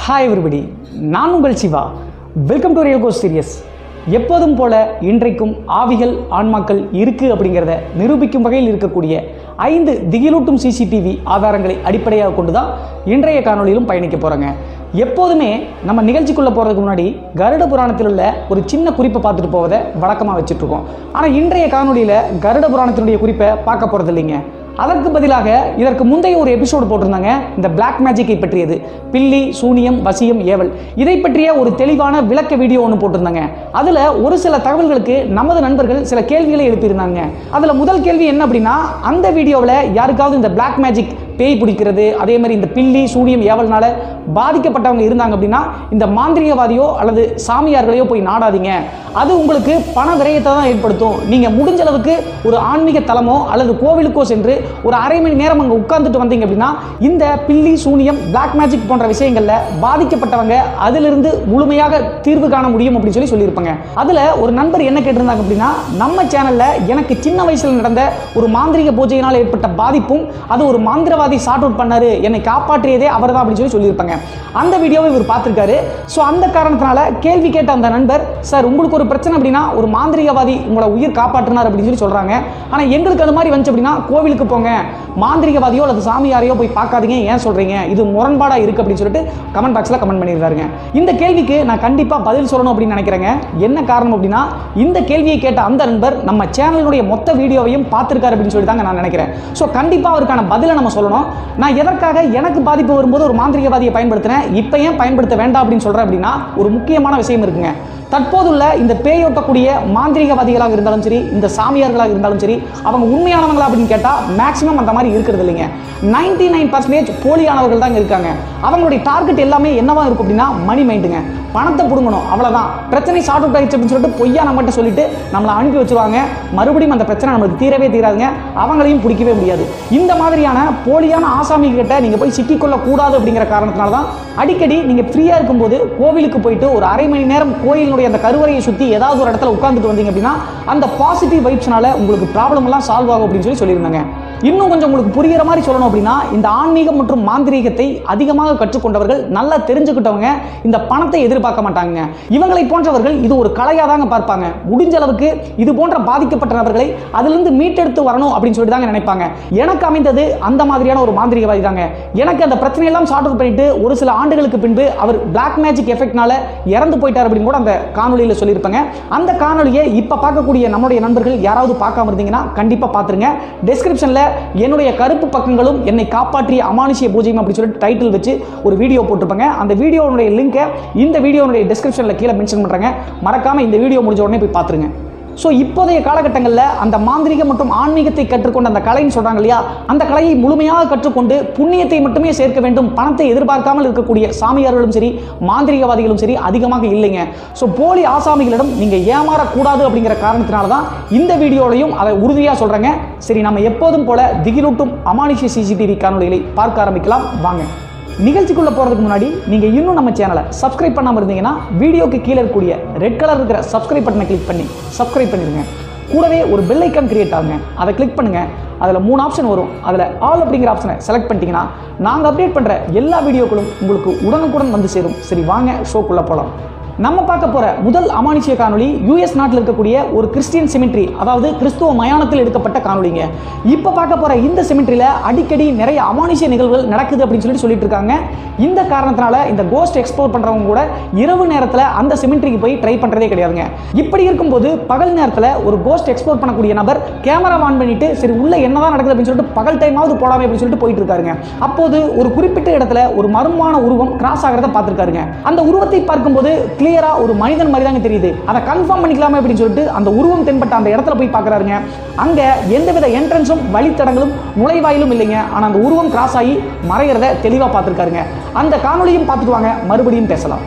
hi everybody நான் உங்கள் Siva welcome to real கோஸ் சீரியஸ் எப்போதும் போல இன்றைக்கும் ஆவிகள் ஆன்மாக்கள் இருக்கு அப்படிங்கிறத நிரூபிக்கும் வகையில் இருக்கக்கூடிய ஐந்து திகிலூட்டும் சிசிடிவி ஆதாரங்களை அடிப்படையாக கொண்டு தான் இன்றைய காணொளியிலும் பயணிக்க போகிறோங்க எப்போதுமே நம்ம நிகழ்ச்சிக்குள்ளே போகிறதுக்கு முன்னாடி கருட புராணத்தில் உள்ள ஒரு சின்ன குறிப்பை பார்த்துட்டு போவதை வழக்கமாக வச்சுட்ருக்கோம் ஆனால் இன்றைய காணொளியில் கருட புராணத்தினுடைய குறிப்பை பார்க்க போகிறது இல்லைங்க அதற்கு பதிலாக இதற்கு முந்தைய ஒரு எபிசோடு போட்டிருந்தாங்க இந்த பிளாக் மேஜிக்கை பற்றியது பில்லி சூனியம் வசியம் ஏவல் இதை பற்றிய ஒரு தெளிவான விளக்க வீடியோ ஒன்று போட்டிருந்தாங்க அதில் ஒரு சில தகவல்களுக்கு நமது நண்பர்கள் சில கேள்விகளை எழுப்பியிருந்தாங்க அதில் முதல் கேள்வி என்ன அப்படின்னா அந்த வீடியோவில் யாருக்காவது இந்த பிளாக் மேஜிக் பேய் பிடிக்கிறது அதே மாதிரி இந்த பில்லி சூனியம் ஏவல்னால பாதிக்கப்பட்டவங்க இருந்தாங்க அப்படின்னா இந்த மாந்திரிகவாதியோ அல்லது சாமியார்களையோ போய் நாடாதீங்க அது உங்களுக்கு பண விரயத்தை தான் ஏற்படுத்தும் நீங்கள் முடிஞ்ச அளவுக்கு ஒரு ஆன்மீக தலமோ அல்லது கோவிலுக்கோ சென்று ஒரு அரை மணி நேரம் அங்கே உட்கார்ந்துட்டு வந்தீங்க அப்படின்னா இந்த பில்லி சூனியம் பிளாக் மேஜிக் போன்ற விஷயங்களில் பாதிக்கப்பட்டவங்க அதிலிருந்து முழுமையாக தீர்வு காண முடியும் அப்படின்னு சொல்லி சொல்லியிருப்பாங்க அதில் ஒரு நண்பர் என்ன கேட்டிருந்தாங்க அப்படின்னா நம்ம சேனலில் எனக்கு சின்ன வயசில் நடந்த ஒரு மாந்திரிக பூஜையினால் ஏற்பட்ட பாதிப்பும் அது ஒரு மாந்திரவாதி சார்ட் அவுட் பண்ணாரு என்னை காப்பாற்றியதே அவர் தான் அப்படின்னு சொல்லி சொல்லியிருப்பாங்க அந்த வீடியோவை இவர் பார்த்துருக்காரு ஸோ அந்த காரணத்தினால கேள்வி கேட்ட அந்த நண்பர் சார் உங்களுக்கு ஒரு பிரச்சனை அப்படின்னா ஒரு மாந்திரிகவாதி உங்களை உயிர் காப்பாற்றினார் அப்படின்னு சொல்லி சொல்கிறாங்க ஆனால் எங்களுக்கு அது மாதிரி வந்துச்சு அப்படின்னா கோவிலுக்கு போங்க மாந்திரிகவாதியோ அல்லது சாமியாரையோ போய் பார்க்காதீங்க ஏன் சொல்கிறீங்க இது முரண்பாடாக இருக்குது அப்படின்னு சொல்லிட்டு கமெண்ட் பாக்ஸில் கமெண்ட் பண்ணியிருக்காருங்க இந்த கேள்விக்கு நான் கண்டிப்பாக பதில் சொல்லணும் அப்படின்னு நினைக்கிறேங்க என்ன காரணம் அப்படின்னா இந்த கேள்வியை கேட்ட அந்த நண்பர் நம்ம சேனலினுடைய மொத்த வீடியோவையும் பார்த்துருக்காரு அப்படின்னு சொல்லி தாங்க நான் நினைக்கிறேன் ஸோ கண்டிப்பாக அவருக்கான பதிலை நம்ம சொல்லணும் நான் எதற்காக எனக்கு பாதிப்பு வரும்போது ஒரு மாந்திரிகவாதியை பயன்படுத்தினேன் இப்போ ஏன் பயன்படுத்த வேண்டாம் அப்படின்னு சொல்கிறேன் அப்படின்னா ஒரு முக்கியமான விஷயம் இருக்குங்க தற்போதுள்ள இந்த பேயோட்டக்கூடிய மாந்திரிகவாதிகளாக இருந்தாலும் சரி இந்த சாமியார்களாக இருந்தாலும் சரி அவங்க உண்மையானவங்களா அப்படின்னு கேட்டால் மேக்ஸிமம் அந்த மாதிரி இருக்கிறது இல்லைங்க நைன்டி நைன் பர்சன்டேஜ் போலியானவர்கள் தான் இருக்காங்க அவங்களுடைய டார்கெட் எல்லாமே என்னவா இருக்கும் அப்படின்னா மணி மைண்டுங்க பணத்தை பிடுங்கணும் அவ்வளோதான் பிரச்சனை சார்ட் அவுட் ஆயிடுச்சு அப்படின்னு சொல்லிட்டு பொய்யா நம்மகிட்ட சொல்லிட்டு நம்மளை அனுப்பி வச்சிருவாங்க மறுபடியும் அந்த பிரச்சனை நம்மளுக்கு தீரவே தீராதுங்க அவங்களையும் பிடிக்கவே முடியாது இந்த மாதிரியான போலியான ஆசாமி கிட்ட நீங்கள் போய் சிக்கிக்கொள்ள கூடாது அப்படிங்கிற காரணத்தினால தான் அடிக்கடி நீங்கள் ஃப்ரீயாக இருக்கும்போது கோவிலுக்கு போயிட்டு ஒரு அரை மணி நேரம் கோயிலினுடைய அந்த கருவறையை சுற்றி ஏதாவது ஒரு இடத்துல உட்காந்துட்டு வந்தீங்க அப்படின்னா அந்த பாசிட்டிவ் வைப்ஸ்னால உங்களுக்கு ப்ராப்ளம் எல்லாம் சால்வ் ஆகும் அப்படின்னு சொல்லி சொல்லியிருந்தாங்க இன்னும் கொஞ்சம் உங்களுக்கு புரிகிற மாதிரி சொல்லணும் அப்படின்னா இந்த ஆன்மீகம் மற்றும் மாந்திரீகத்தை அதிகமாக கற்றுக்கொண்டவர்கள் நல்லா தெரிஞ்சுக்கிட்டவங்க இந்த பணத்தை எதிர்பார்க்க மாட்டாங்க இவங்களை போன்றவர்கள் இது ஒரு கலையாக தாங்க பார்ப்பாங்க முடிஞ்ச அளவுக்கு இது போன்ற பாதிக்கப்பட்ட நபர்களை அதிலிருந்து மீட்டெடுத்து வரணும் அப்படின்னு சொல்லி தாங்க நினைப்பாங்க எனக்கு அமைந்தது அந்த மாதிரியான ஒரு மாந்திரிகவாதி தாங்க எனக்கு அந்த பிரச்சனையெல்லாம் சார்ட் அவுட் பண்ணிட்டு ஒரு சில ஆண்டுகளுக்கு பின்பு அவர் பிளாக் மேஜிக் எஃபெக்ட்னால இறந்து போயிட்டார் அப்படின்னு கூட அந்த காணொலியில் சொல்லியிருப்பாங்க அந்த காணொலியை இப்போ பார்க்கக்கூடிய நம்முடைய நண்பர்கள் யாராவது பார்க்காம இருந்தீங்கன்னா கண்டிப்பாக பார்த்துருங்க டிஸ்கிரிப்ஷனில் என்னுடைய கருப்பு பக்கங்களும் என்னை காப்பாற்றிய அமானுஷிய பூஜையும் அப்படின்னு சொல்லிட்டு டைட்டில் வச்சு ஒரு வீடியோ போட்டிருப்பாங்க அந்த வீடியோனுடைய லிங்கை இந்த வீடியோனுடைய டிஸ்கிரிப்ஷனில் கீழே மென்ஷன் பண்ணுறாங்க மறக்காமல் இந்த வீடியோ முடிஞ்ச உடனே போய் பார்த்துருங்க ஸோ இப்போதைய காலகட்டங்களில் அந்த மாந்திரிக மற்றும் ஆன்மீகத்தை கற்றுக்கொண்ட அந்த கலைன்னு சொல்கிறாங்க இல்லையா அந்த கலையை முழுமையாக கற்றுக்கொண்டு புண்ணியத்தை மட்டுமே சேர்க்க வேண்டும் பணத்தை எதிர்பார்க்காமல் இருக்கக்கூடிய சாமியார்களும் சரி மாந்திரிகவாதிகளும் சரி அதிகமாக இல்லைங்க ஸோ போலி ஆசாமிகளிடம் நீங்கள் ஏமாறக்கூடாது அப்படிங்கிற காரணத்தினால தான் இந்த வீடியோலையும் அதை உறுதியாக சொல்கிறேங்க சரி நம்ம எப்போதும் போல திகிலூட்டும் அமானுஷ்ய சிசிடிவி காணொலிகளை பார்க்க ஆரம்பிக்கலாம் வாங்க நிகழ்ச்சிக்குள்ள போகிறதுக்கு முன்னாடி நீங்கள் இன்னும் நம்ம சேனலை சப்ஸ்கிரைப் பண்ணாமல் இருந்தீங்கன்னா வீடியோக்கு கீழே இருக்கக்கூடிய ரெட் கலர் இருக்கிற சப்ஸ்கிரைப் பட்டனை கிளிக் பண்ணி சப்ஸ்கிரைப் பண்ணிடுங்க கூடவே ஒரு பெல் ஐக்கான் கிரியேட் ஆகுங்க அதை கிளிக் பண்ணுங்க அதில் மூணு ஆப்ஷன் வரும் அதில் ஆல் அப்படிங்கிற ஆப்ஷனை செலக்ட் பண்ணிட்டீங்கன்னா நாங்கள் அப்டேட் பண்ணுற எல்லா வீடியோக்களும் உங்களுக்கு உடனுக்குடன் வந்து சேரும் சரி வாங்க ஷோக்குள்ளே போகலாம் நம்ம பார்க்க போற முதல் அமானுஷ்ய காணொளி யூஎஸ் நாட்டில் இருக்கக்கூடிய ஒரு கிறிஸ்டியன் சிமெட்ரி அதாவது கிறிஸ்துவ மயானத்தில் எடுக்கப்பட்ட காணொளிங்க இப்போ பார்க்க போற இந்த சிமெட்ரியில் அடிக்கடி நிறைய அமானுஷ்ய நிகழ்வுகள் நடக்குது அப்படின்னு சொல்லிட்டு சொல்லிட்டு இருக்காங்க இந்த காரணத்தினால இந்த கோஸ்ட் எக்ஸ்ப்ளோர் பண்றவங்க கூட இரவு நேரத்தில் அந்த சிமெட்ரிக்கு போய் ட்ரை பண்றதே கிடையாதுங்க இப்படி இருக்கும்போது பகல் நேரத்தில் ஒரு கோஸ்ட் எக்ஸ்ப்ளோர் பண்ணக்கூடிய நபர் கேமரா ஆன் பண்ணிட்டு சரி உள்ள என்னதான் நடக்குது அப்படின்னு சொல்லிட்டு பகல் டைமாவது போடாம அப்படின்னு சொல்லிட்டு போயிட்டு இருக்காருங்க அப்போது ஒரு குறிப்பிட்ட இடத்துல ஒரு மர்மமான உருவம் கிராஸ் ஆகிறத பார்த்திருக்காருங்க அந்த உருவத்தை பார்க்கும்போது கிளியரா ஒரு மனிதன் மாதிரி தாங்க தெரியுது அதை கன்ஃபார்ம் பண்ணிக்கலாமே அப்படின்னு சொல்லிட்டு அந்த உருவம் தென்பட்ட அந்த இடத்துல போய் பார்க்கறாருங்க அங்க எந்தவித என்ட்ரன்ஸும் வழித்தடங்களும் நுழைவாயிலும் இல்லைங்க ஆனா அந்த உருவம் கிராஸ் ஆகி மறைகிறத தெளிவா பார்த்திருக்காருங்க அந்த காணொளியும் பார்த்துட்டு வாங்க மறுபடியும் பேசலாம்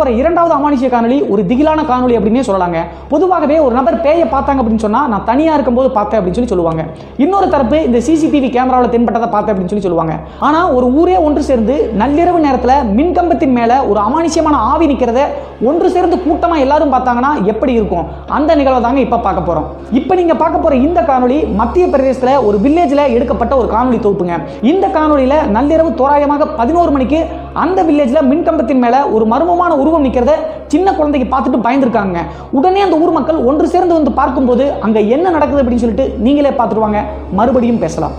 போற இரண்டாவது அமானுஷ்ய காணொளி ஒரு திகிலான காணொளி அப்படின்னே சொல்லலாங்க பொதுவாகவே ஒரு நபர் பேயை பார்த்தாங்க அப்படின்னு சொன்னா நான் தனியா இருக்கும்போது பார்த்தேன் அப்படின்னு சொல்லி சொல்லுவாங்க இன்னொரு தரப்பு இந்த சிசிடிவி கேமராவில் தென்பட்டதை பார்த்தேன் அப்படின்னு சொல்லி சொல்லுவாங்க ஆனா ஒரு ஊரே ஒன்று சேர்ந்து நள்ளிரவு நேரத்துல மின்கம்பத்தின் மேல ஒரு அமானுஷ்யமான ஆவி நிக்கிறத ஒன்று சேர்ந்து கூட்டமா எல்லாரும் பார்த்தாங்கன்னா எப்படி இருக்கும் அந்த நிகழ்வை தாங்க இப்ப பார்க்க போறோம் இப்ப நீங்க பார்க்க போற இந்த காணொளி மத்திய பிரதேசத்துல ஒரு வில்லேஜ்ல எடுக்கப்பட்ட ஒரு காணொளி தொகுப்புங்க இந்த காணொளியில நள்ளிரவு தோராயமாக பதினோரு மணிக்கு அந்த வில்லேஜ்ல மின்கம்பத்தின் மேல ஒரு மர்மமான உருவம் நிக்கிறத சின்ன குழந்தைக்கு பார்த்துட்டு பயந்துருக்காங்க உடனே அந்த ஊர் மக்கள் ஒன்று சேர்ந்து வந்து பார்க்கும்போது அங்க என்ன நடக்குது அப்படின்னு சொல்லிட்டு நீங்களே பார்த்துட்டு வாங்க மறுபடியும் பேசலாம்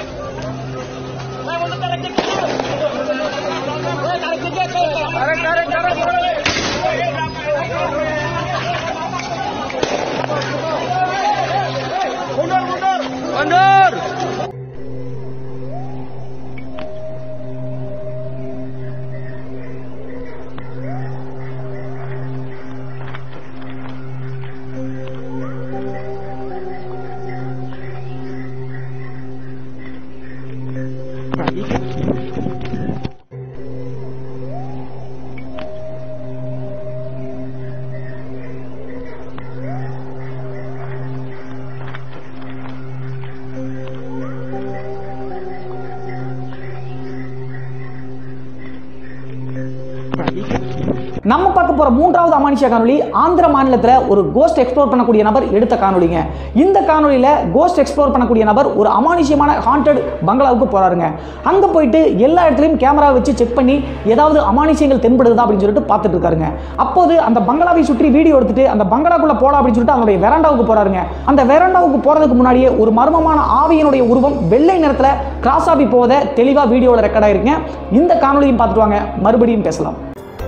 நம்ம பார்க்க போற மூன்றாவது அமானுஷ்ய காணொளி ஆந்திர மாநிலத்தில் ஒரு கோஸ்ட் எக்ஸ்ப்ளோர் பண்ணக்கூடிய நபர் எடுத்த காணொளிங்க இந்த காணொளியில கோஸ்ட் எக்ஸ்ப்ளோர் பண்ணக்கூடிய நபர் ஒரு அமானுஷ்யமான ஹாண்டட் பங்களாவுக்கு போறாருங்க அங்க போயிட்டு எல்லா இடத்துலையும் கேமரா வச்சு செக் பண்ணி ஏதாவது அமானுஷ்யங்கள் தென்படுதா அப்படின்னு சொல்லிட்டு பார்த்துட்டு இருக்காருங்க அப்போது அந்த பங்களாவை சுற்றி வீடியோ எடுத்துட்டு அந்த பங்களாக்குள்ள போலாம் அப்படின்னு சொல்லிட்டு அவனுடைய வெராண்டாவுக்கு போறாருங்க அந்த வெராண்டாவுக்கு போறதுக்கு முன்னாடியே ஒரு மர்மமான ஆவியினுடைய உருவம் வெள்ளை நிறத்துல கிராஸ் ஆகி போவதை தெளிவா வீடியோவில் ரெக்கார்ட் ஆயிருங்க இந்த காணொளியும் பார்த்துட்டு வாங்க மறுபடியும் பேசலாம்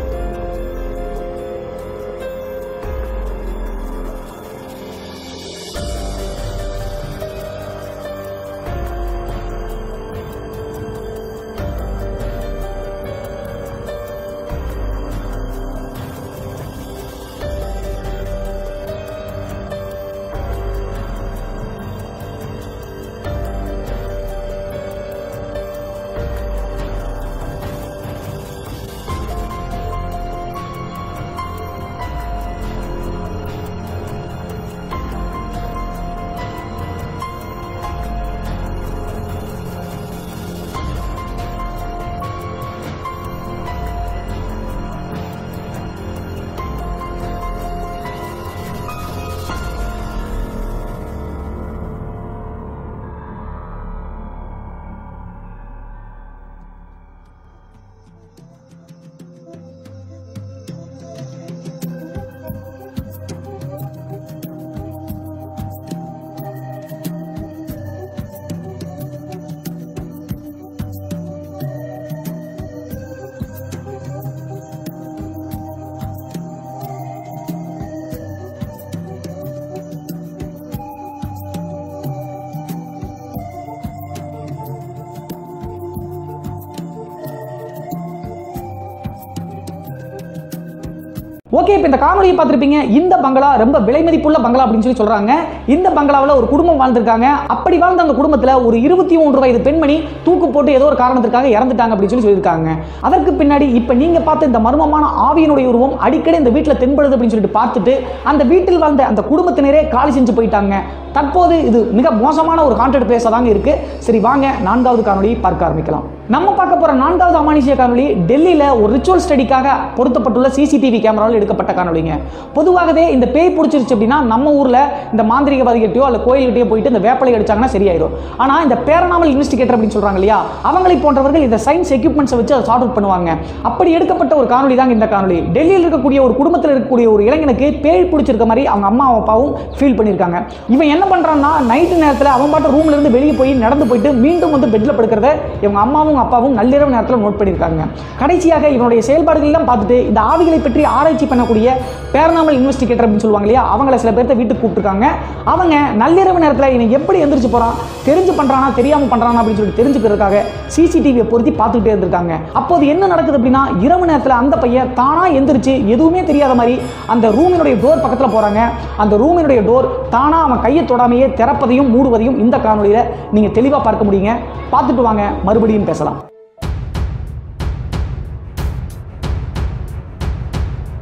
ஓகே இப்போ இந்த காணொலியை பார்த்துருப்பீங்க இந்த பங்களா ரொம்ப விலை மதிப்புள்ள பங்களா அப்படின்னு சொல்லி சொல்றாங்க இந்த பங்களாவில் ஒரு குடும்பம் வாழ்ந்திருக்காங்க அப்படி வாழ்ந்த அந்த குடும்பத்தில் ஒரு இருபத்தி மூன்று வயது பெண்மணி தூக்கு போட்டு ஏதோ ஒரு காரணத்திற்காக இறந்துட்டாங்க அப்படின்னு சொல்லி சொல்லியிருக்காங்க அதற்கு பின்னாடி இப்போ நீங்க பார்த்த இந்த மர்மமான ஆவியினுடைய உருவம் அடிக்கடி இந்த வீட்டில் தென்படுது அப்படின்னு சொல்லிட்டு பார்த்துட்டு அந்த வீட்டில் வாழ்ந்த அந்த குடும்பத்தினரே காலி செஞ்சு போயிட்டாங்க தற்போது இது மிக மோசமான ஒரு கான்டென்ட் பிளேஸாக தாங்க இருக்கு சரி வாங்க நான்காவது காணொலியை பார்க்க ஆரம்பிக்கலாம் நம்ம பார்க்க போற நான்காவது அமானுஷ்ய காணொலி டெல்லியில ஒரு ரிச்சுவல் ஸ்டடிக்காக பொருத்தப்பட்டுள்ள சிசிடிவி கேமராவில் எடுக்கப்பட்ட காணொலிங்க பொதுவாகவே இந்த பேய் பிடிச்சிருச்சு அப்படின்னா நம்ம ஊர்ல இந்த மாந்திரிகவாதிகிட்டயோ அல்ல கோயில்கிட்டயோ போயிட்டு இந்த வேப்பலை அடிச்சாங்கன்னா சரியாயிடும் ஆனா இந்த பேரனாமல் இன்வெஸ்டிகேட்டர் அப்படின்னு சொல்றாங்க இல்லையா அவங்களை போன்றவர்கள் இந்த சயின்ஸ் எக்யூப்மெண்ட்ஸை வச்சு அதை சார்ட் அவுட் பண்ணுவாங்க அப்படி எடுக்கப்பட்ட ஒரு காணொலி தாங்க இந்த காணொலி டெல்லியில் இருக்கக்கூடிய ஒரு குடும்பத்தில் இருக்கக்கூடிய ஒரு இளைஞனுக்கு பேய் பிடிச்சிருக்க மாதிரி அவங்க அம்மா அப்பாவும் ஃபீல் பண்ணியிருக்காங்க இவன் என்ன பண்றான்னா நைட்டு நேரத்தில் அவன் பாட்டு ரூம்ல இருந்து வெளியே போய் நடந்து போயிட்டு மீண்டும் வந்து பெட்ல படுக்கிறத இவங்க அம்மாவும் அப்பாவும் நள்ளிரவு நேரத்தில் நோட் பண்ணியிருக்காங்க கடைசியாக இவனுடைய செயல்பாடுகள் எல்லாம் பார்த்துட்டு இந்த ஆவிகளை பற்றி ஆராய்ச்சி பண்ணக்கூடிய பேரனாமல் இன்வெஸ்டிகேட்டர் அப்படின்னு சொல்லுவாங்க இல்லையா அவங்கள சில பேர்த்த வீட்டுக்கு கூப்பிட்டுருக்காங்க அவங்க நள்ளிரவு நேரத்தில் இவன் எப்படி எந்திரிச்சு போறான் தெரிஞ்சு பண்றானா தெரியாம பண்றானா அப்படின்னு சொல்லி தெரிஞ்சுக்கிறதுக்காக சிசிடிவியை பொருத்தி பார்த்துக்கிட்டே இருந்திருக்காங்க அப்போது என்ன நடக்குது அப்படின்னா இரவு நேரத்தில் அந்த பையன் தானா எந்திரிச்சு எதுவுமே தெரியாத மாதிரி அந்த ரூமினுடைய டோர் பக்கத்தில் போறாங்க அந்த ரூமினுடைய டோர் தானா அவன் கையை தொடாமையே திறப்பதையும் மூடுவதையும் இந்த காணொலியில நீங்க தெளிவா பார்க்க முடியுங்க பார்த்துட்டு வாங்க மறுபடியும் பேசலாம்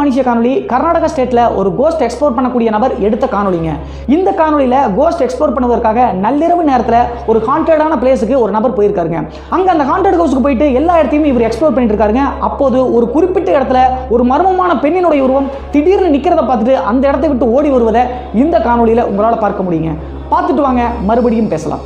அமானுஷ்ய காணொளி கர்நாடகா ஸ்டேட்ல ஒரு கோஸ்ட் எக்ஸ்ப்ளோர் பண்ணக்கூடிய நபர் எடுத்த காணொளிங்க இந்த காணொளியில கோஸ்ட் எக்ஸ்ப்ளோர் பண்ணுவதற்காக நள்ளிரவு நேரத்தில் ஒரு ஹாண்டடான பிளேஸுக்கு ஒரு நபர் போயிருக்காருங்க அங்க அந்த ஹாண்டட் ஹவுஸ்க்கு போயிட்டு எல்லா இடத்தையும் இவர் எக்ஸ்ப்ளோர் பண்ணிட்டு இருக்காருங்க அப்போது ஒரு குறிப்பிட்ட இடத்துல ஒரு மர்மமான பெண்ணினுடைய உருவம் திடீர்னு நிக்கிறத பார்த்துட்டு அந்த இடத்தை விட்டு ஓடி வருவதை இந்த காணொளியில உங்களால பார்க்க முடியுங்க பார்த்துட்டு வாங்க மறுபடியும் பேசலாம்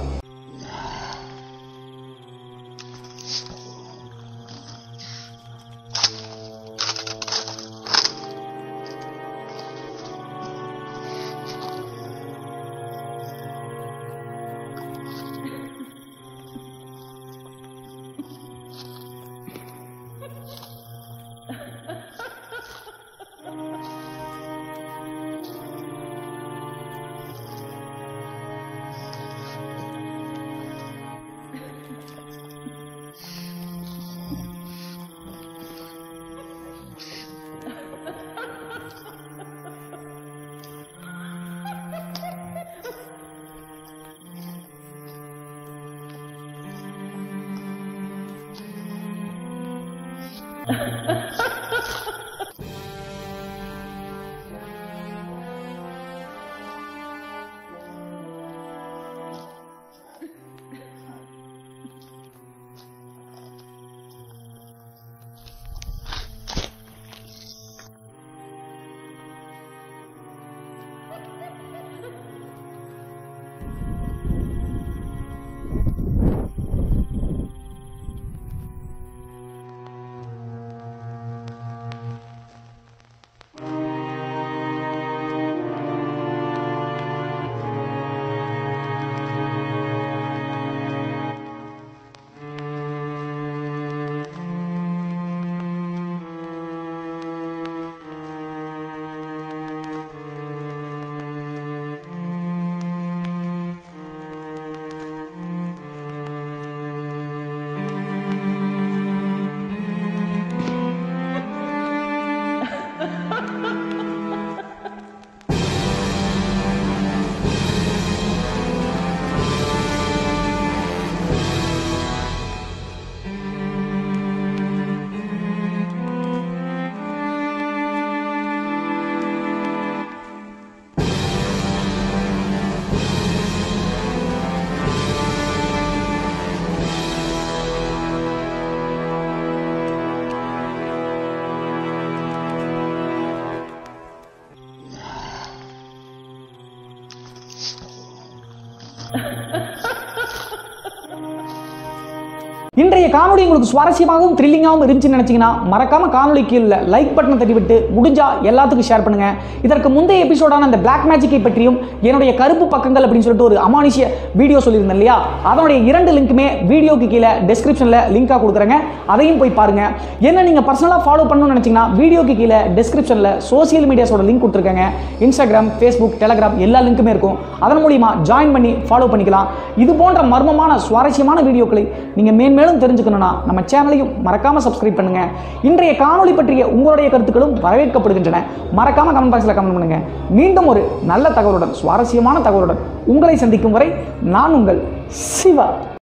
இன்றைய காணொளி உங்களுக்கு சுவாரஸ்யமாகவும் த்ரில்லிங்காகவும் இருந்துச்சுன்னு நினைச்சீங்கன்னா மறக்காம காணொளி கீழே லைக் பட்டனை தட்டி விட்டு முடிஞ்சா எல்லாத்துக்கும் ஷேர் பண்ணுங்க இதற்கு முந்தைய எபிசோடான அந்த பிளாக் மேஜிக்கை பற்றியும் என்னுடைய கருப்பு பக்கங்கள் அப்படின்னு சொல்லிட்டு ஒரு அமானுஷ்ய வீடியோ சொல்லியிருந்தேன் இல்லையா அதனுடைய இரண்டு லிங்க்குமே வீடியோக்கு கீழே டெஸ்கிரிப்ஷனில் லிங்காக கொடுக்குறேங்க அதையும் போய் பாருங்க என்ன நீங்க பர்சனலாக ஃபாலோ பண்ணணும்னு நினைச்சீங்கன்னா வீடியோக்கு கீழே டெஸ்கிரிப்ஷனில் சோசியல் மீடியாஸோட லிங்க் கொடுத்துருக்காங்க இன்ஸ்டாகிராம் ஃபேஸ்புக் டெலகிராம் எல்லா லிங்க்குமே இருக்கும் அதன் மூலியமா ஜாயின் பண்ணி ஃபாலோ பண்ணிக்கலாம் இது போன்ற மர்மமான சுவாரஸ்யமான வீடியோக்களை நீங்க மேன்மேலும் தெரிஞ்சுக்கணும்னா நம்ம சேனலையும் மறக்காம சப்ஸ்கிரைப் பண்ணுங்க இன்றைய காணொளி பற்றிய உங்களுடைய கருத்துக்களும் வரவேற்கப்படுகின்றன மறக்காம கமெண்ட் பாக்ஸ்ல கமெண்ட் பண்ணுங்க மீண்டும் ஒரு நல்ல தகவலுடன் சுவாரஸ்யமான தகவலுடன் உங்களை சந்திக்கும் வரை நான் உங்கள் சிவா